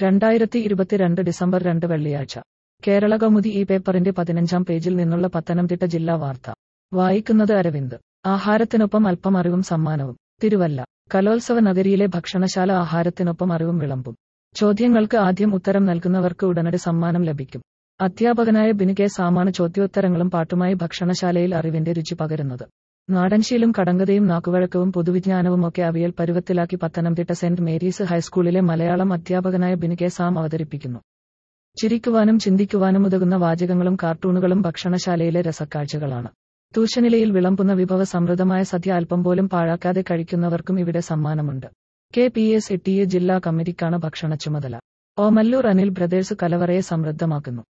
രണ്ടായിരത്തി ഇരുപത്തിരണ്ട് ഡിസംബർ രണ്ട് വെള്ളിയാഴ്ച കേരള കൗമുദി ഈ പേപ്പറിന്റെ പതിനഞ്ചാം പേജിൽ നിന്നുള്ള പത്തനംതിട്ട ജില്ലാ വാർത്ത വായിക്കുന്നത് അരവിന്ദ് ആഹാരത്തിനൊപ്പം അല്പം അറിവും സമ്മാനവും തിരുവല്ല കലോത്സവ നഗരിയിലെ ഭക്ഷണശാല ആഹാരത്തിനൊപ്പം അറിവും വിളമ്പും ചോദ്യങ്ങൾക്ക് ആദ്യം ഉത്തരം നൽകുന്നവർക്ക് ഉടനടി സമ്മാനം ലഭിക്കും അധ്യാപകനായ ബിനു കെ സാമാണ് ചോദ്യോത്തരങ്ങളും പാട്ടുമായി ഭക്ഷണശാലയിൽ അറിവിന്റെ രുചി പകരുന്നത് നാടൻശീലും കടങ്കഥയും നാക്കുവഴക്കവും പൊതുവിജ്ഞാനവുമൊക്കെ അവിയൽ പരുവത്തിലാക്കി പത്തനംതിട്ട സെന്റ് മേരീസ് ഹൈസ്കൂളിലെ മലയാളം അധ്യാപകനായ ബിനു കെ സാം അവതരിപ്പിക്കുന്നു ചിരിക്കുവാനും ചിന്തിക്കുവാനും ഉതകുന്ന വാചകങ്ങളും കാർട്ടൂണുകളും ഭക്ഷണശാലയിലെ രസക്കാഴ്ചകളാണ് തൂശനിലയിൽ വിളമ്പുന്ന വിഭവ സമൃദ്ധമായ സദ്യ അല്പം പോലും പാഴാക്കാതെ കഴിക്കുന്നവർക്കും ഇവിടെ സമ്മാനമുണ്ട് K P S E T A ജില്ലാ കമ്മിറ്റിക്കാണ് ഭക്ഷണ ചുമതല ഓമല്ലൂർ അനിൽ ബ്രദേഴ്സ് കലവറയെ സമൃദ്ധമാക്കുന്നു